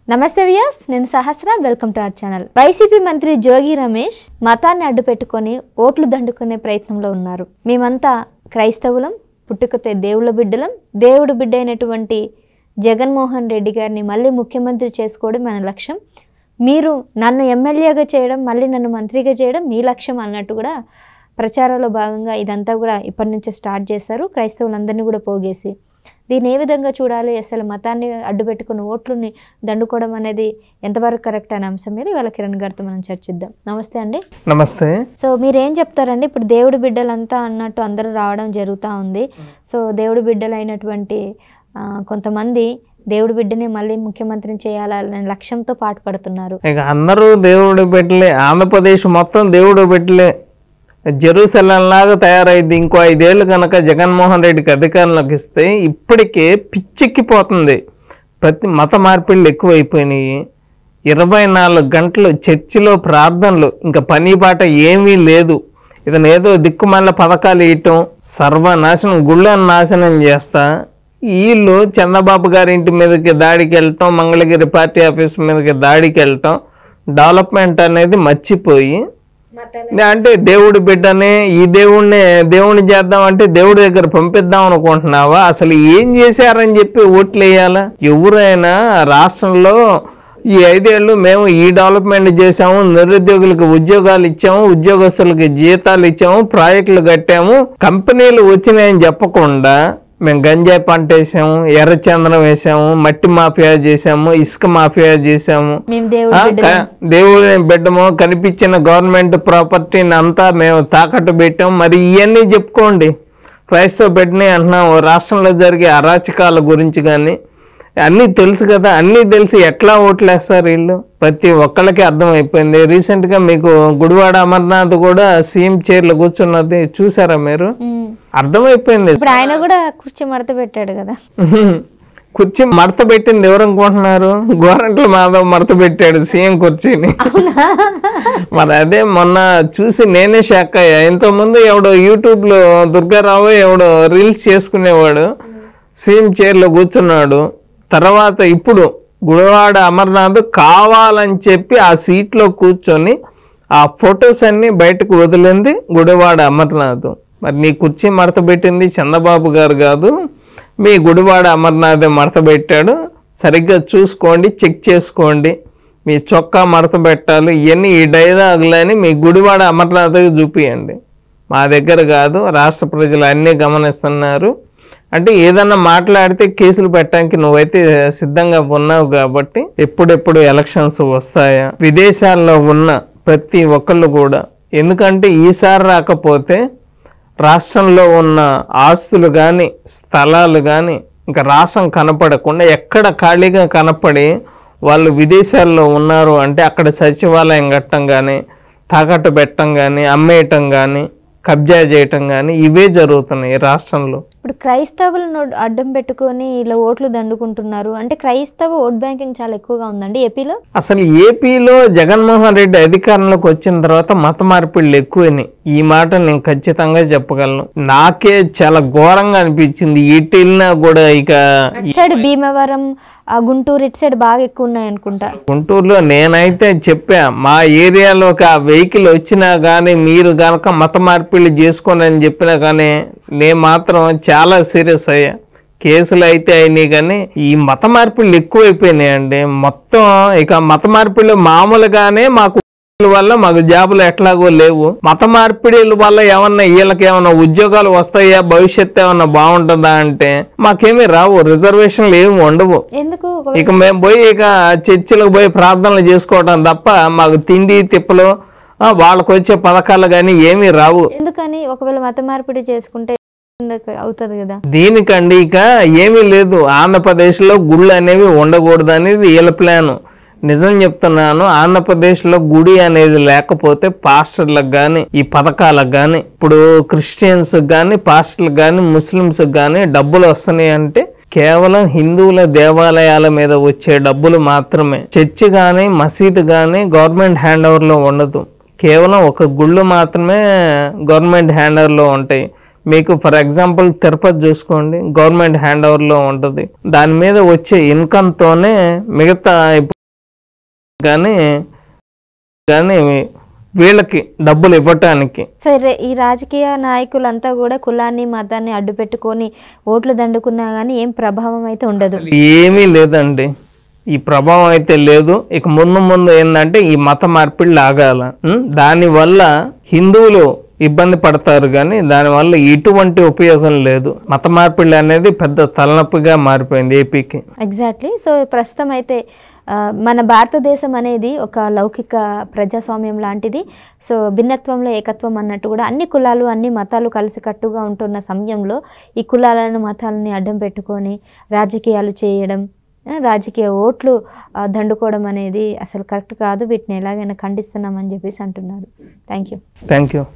నమస్తే వ్యాస్ నేను Sahasra welcome to our channel YCP మంత్రి జోగి రమేష్ మతాన్ని అడ్డు పెట్టుకొని ఓట్లు దండుకునే ప్రయత్నంలో ఉన్నారు మేమంతా క్రైస్తవులం పుట్టుకతో దేవుళ్ళ బిడ్డలం దేవుడు బిడ్డ అయినటువంటి జగన్మోహన్ రెడ్డి గారిని మళ్ళీ ముఖ్యమంత్రి చేసుకోవడం మన లక్ష్యం మీరు నన్ను ఎమ్మెల్యేగా చేయడం మళ్ళీ నన్ను మంత్రిగా చేయడం మీ లక్ష్యం అన్నట్టు కూడా ప్రచారంలో భాగంగా ఇదంతా కూడా ఇప్పటి నుంచే స్టార్ట్ చేశారు క్రైస్తవులందరినీ కూడా పోగేసి దీన్ని ఏ విధంగా చూడాలి అసలు మతాన్ని అడ్డు పెట్టుకుని ఓట్లని దండుకోవడం అనేది ఎంతవరకు కరెక్ట్ అనే అంశం మీద ఇవాళ కిరణ్ గారితో మనం చర్చిద్దాం నమస్తే అండి నమస్తే సో మీరు ఏం చెప్తారండి ఇప్పుడు దేవుడి బిడ్డలంతా అన్నట్టు అందరూ రావడం జరుగుతూ ఉంది సో దేవుడి బిడ్డలైనటువంటి ఆ, కొంతమంది దేవుడి బిడ్డని మళ్ళీ ముఖ్యమంత్రిని చేయాలనే లక్ష్యంతో పాటుపడుతున్నారు ఇక అందరూ దేవుడు బిడ్డలే ఆంధ్రప్రదేశ్ మొత్తం దేవుడు బిడ్డలే జెరూసలం లాగా తయారైంది ఇంకో ఐదేళ్ళు కనుక జగన్మోహన్ రెడ్డికి అధికారంలోకి ఇస్తే ఇప్పటికే పిచ్చెక్కిపోతుంది ప్రతి మత మార్పిళ్ళు ఎక్కువైపోయినాయి ఇరవై నాలుగు గంటలు చర్చిలో ప్రార్థనలు ఇంకా పని బాట ఏమీ లేదు ఇతను ఏదో దిక్కుమాల పథకాలు ఇయటం సర్వనాశనం గుళ్ళని నాశనం చేస్తా వీళ్ళు చంద్రబాబు గారి ఇంటి మీదకి దాడికి వెళ్ళటం మంగళగిరి పార్టీ ఆఫీస్ మీదకి దాడికి వెళ్ళటం డెవలప్మెంట్ అనేది మర్చిపోయి అంటే దేవుడి బిడ్డనే ఈ దేవుణ్ణి దేవుణ్ణి చేద్దాం అంటే దేవుడి దగ్గర పంపిద్దాం అనుకుంటున్నావా అసలు ఏం చేశారని చెప్పి ఓట్లు వేయాలా ఎవరైనా రాష్ట్రంలో ఈ ఐదేళ్ళు మేము ఈ డెవలప్మెంట్ చేసాము నిరుద్యోగులకు ఉద్యోగాలు ఇచ్చాము ఉద్యోగస్తులకి జీతాలు ఇచ్చాము ప్రాజెక్టులు కట్టాము కంపెనీలు వచ్చినాయని చెప్పకుండా మేము గంజాయి పంట వేసాము ఎర్రచందనం వేసాము మట్టి మాఫియా చేసాము ఇసుక మాఫియా చేసాము మేము దేవుడి ఆ, బిడ్డ క- దేవుని బిడ్డము కనిపించిన గవర్నమెంట్ ప్రాపర్టీని అంతా మేము తాకట్టు పెట్టాం మరి ఇవన్నీ చెప్పుకోండి క్రైస్తవ బిడ్డని అంటున్నాం ఓ రాష్ట్రంలో జరిగే అరాచకాల గురించి కానీ అన్నీ తెలుసు కదా అన్నీ తెలిసి ఎట్లా ఓట్లేస్తారు వీళ్ళు ప్రతి ఒక్కళ్ళకి అర్థమైపోయింది రీసెంట్గా మీకు గుడివాడ అమర్నాథ్ కూడా సీఎం చైర్లో కూర్చున్నది చూసారా మీరు ఉమ్. అర్థమైపోయింది ఇప్పుడు ఆయన కూడా కుర్చీ మడత పెట్టాడు కదా కుర్చీ మడత పెట్టింది ఎవరు అనుకుంటున్నారు గోరంట్ల మాధవ్ మడత పెట్టాడు సీఎం కుర్చీని మరి అదే మొన్న చూసి నేనే షాక్ అయ్యా ఇంతకుముందు ఎవడో యూట్యూబ్ లో దుర్గారావు ఎవడో రీల్స్ చేసుకునేవాడు సీఎం చైర్ లో కూర్చున్నాడు తర్వాత ఇప్పుడు గుడివాడ అమర్నాథ్ కావాలని చెప్పి ఆ సీట్ లో కూర్చొని ఆ ఫొటోస్ అన్ని బయటకు వదిలింది గుడివాడ అమర్నాథ్ మరి నీ కుర్చీ మడత పెట్టింది చంద్రబాబు గారు కాదు మీ గుడివాడ అమర్నాథ్ మడత పెట్టాడు సరిగ్గా చూసుకోండి చెక్ చేసుకోండి మీ చొక్కా మడత పెట్టాలి ఇవన్నీ ఈ డైలాగులని మీ గుడివాడ అమర్నాథ్కి చూపియండి మా దగ్గర కాదు రాష్ట్ర ప్రజలు అన్నీ గమనిస్తున్నారు అంటే ఏదన్నా మాట్లాడితే కేసులు పెట్టడానికి నువ్వైతే సిద్ధంగా ఉన్నావు కాబట్టి ఎప్పుడెప్పుడు ఎలక్షన్స్ వస్తాయా విదేశాల్లో ఉన్న ప్రతి ఒక్కళ్ళు కూడా ఎందుకంటే ఈసారి రాకపోతే రాష్ట్రంలో ఉన్న ఆస్తులు కానీ స్థలాలు కానీ ఇంకా రాష్ట్రం కనపడకుండా ఎక్కడ ఖాళీగా కనపడి వాళ్ళు విదేశాల్లో ఉన్నారు అంటే అక్కడ సచివాలయం కట్టడం కానీ తాకట్టు పెట్టడం కానీ అమ్మేయటం కానీ కబ్జా చేయటం కానీ ఇవే జరుగుతున్నాయి ఈ రాష్ట్రంలో ఇప్పుడు క్రైస్తవులను అడ్డం పెట్టుకొని ఇలా ఓట్లు దండుకుంటున్నారు అంటే క్రైస్తవ ఓట్ బ్యాంకింగ్ చాలా ఎక్కువగా ఉందండి ఏపీలో అసలు ఏపీలో జగన్మోహన్ రెడ్డి అధికారంలోకి వచ్చిన తర్వాత మత మార్పిళ్ళు ఎక్కువైనాయి ఈ మాట నేను ఖచ్చితంగా చెప్పగలను నాకే చాలా ఘోరంగా అనిపించింది ఇటు వెళ్ళినా కూడా ఇక అటు సైడ్ భీమవరం ఆ గుంటూరు ఇటు సైడ్ బాగా ఎక్కువ ఉన్నాయి అనుకుంటా గుంటూరులో నేనైతే చెప్పా మా ఏరియాలోకి ఆ వెహికల్ వచ్చినా కానీ మీరు గనక మత మార్పిళ్ళు చేసుకోండి అని చెప్పినా కానీ నేను మాత్రం చాలా సీరియస్ అయ్యా కేసులు అయితే అయినాయి కానీ ఈ మత మార్పిళ్ళు ఎక్కువైపోయినాయండి మొత్తం ఇక మత మార్పిళ్ళు మామూలుగానే మాకు వల్ల మాకు జాబులు ఎట్లాగో లేవు మత మార్పిడిల వల్ల ఏమన్నా వీళ్ళకి ఏమన్నా ఉద్యోగాలు వస్తాయా భవిష్యత్తు ఏమన్నా బాగుంటుందా అంటే మాకేమీ రావు రిజర్వేషన్లు ఏమి ఉండవు ఎందుకు ఒక- ఇక మేము పోయి ఇక చర్చిలకు పోయి ప్రార్థనలు చేసుకోవడం తప్ప మాకు తిండి తిప్పలు ఆ, వాళ్ళకు వచ్చే పథకాలు కానీ ఏమీ రావు ఎందుకని ఒకవేళ మత మార్పిడి చేసుకుంటే ఎందుకు అవుతుంది కదా దీనికండి ఇక ఏమీ లేదు ఆంధ్రప్రదేశ్లో గుళ్ళు అనేవి ఉండకూడదు అనేది వీళ్ళ ప్లాన్ నిజం చెప్తున్నాను ఆంధ్రప్రదేశ్లో గుడి అనేది లేకపోతే పాస్టర్లకు కానీ ఈ పథకాలకు కానీ ఇప్పుడు క్రిస్టియన్స్ కానీ పాస్టర్లకు కానీ ముస్లిమ్స్కి కానీ డబ్బులు వస్తున్నాయి అంటే కేవలం హిందువుల దేవాలయాల మీద వచ్చే డబ్బులు మాత్రమే చర్చి కానీ మసీదు కానీ గవర్నమెంట్ హ్యాండ్ ఓవర్లో ఉండదు కేవలం ఒక గుళ్ళు మాత్రమే గవర్నమెంట్ హ్యాండ్ ఓవర్లో ఉంటాయి మీకు ఫర్ ఎగ్జాంపుల్ తిరుపతి చూసుకోండి గవర్నమెంట్ హ్యాండ్ ఓవర్లో ఉంటుంది దాని మీద వచ్చే ఇన్కమ్తోనే మిగతా ఇప్పుడు కానీ కానీ వీళ్ళకి డబ్బులు ఇవ్వటానికి సో రే- ఈ రాజకీయ నాయకులంతా కూడా కులాన్ని మతాన్ని అడ్డు పెట్టుకొని ఓట్లు దండుకున్నా కానీ ఏం ప్రభావం అయితే ఉండదు అసలు ఏమీ లేదండి ఈ ప్రభావం అయితే లేదు ఇక ముందు ముందు ఏంటంటే ఈ మత మార్పిళ్ళు ఆగాల ఉం? దానివల్ల హిందువులు ఇబ్బంది పడతారు కానీ దానివల్ల ఎటువంటి ఉపయోగం లేదు మత మార్పిళ్ళు అనేది పెద్ద తలనొప్పిగా మారిపోయింది ఏపీకి ఎగ్జాక్ట్లీ సో ప్రస్తుతం అయితే ఆ, మన భారతదేశం అనేది ఒక లౌకిక ప్రజాస్వామ్యం లాంటిది సో భిన్నత్వంలో ఏకత్వం అన్నట్టు కూడా అన్ని కులాలు అన్ని మతాలు కలిసికట్టుగా ఉంటున్న సమయంలో ఈ కులాలను మతాలని అడ్డం పెట్టుకొని రాజకీయాలు చేయడం ఆ, రాజకీయ ఓట్లు ఆ, దండుకోవడం అనేది అసలు కరెక్ట్ కాదు వీటిని ఎలాగైనా ఖండిస్తున్నామని చెప్పేసి అంటున్నారు థ్యాంక్ యూ థ్యాంక్ యూ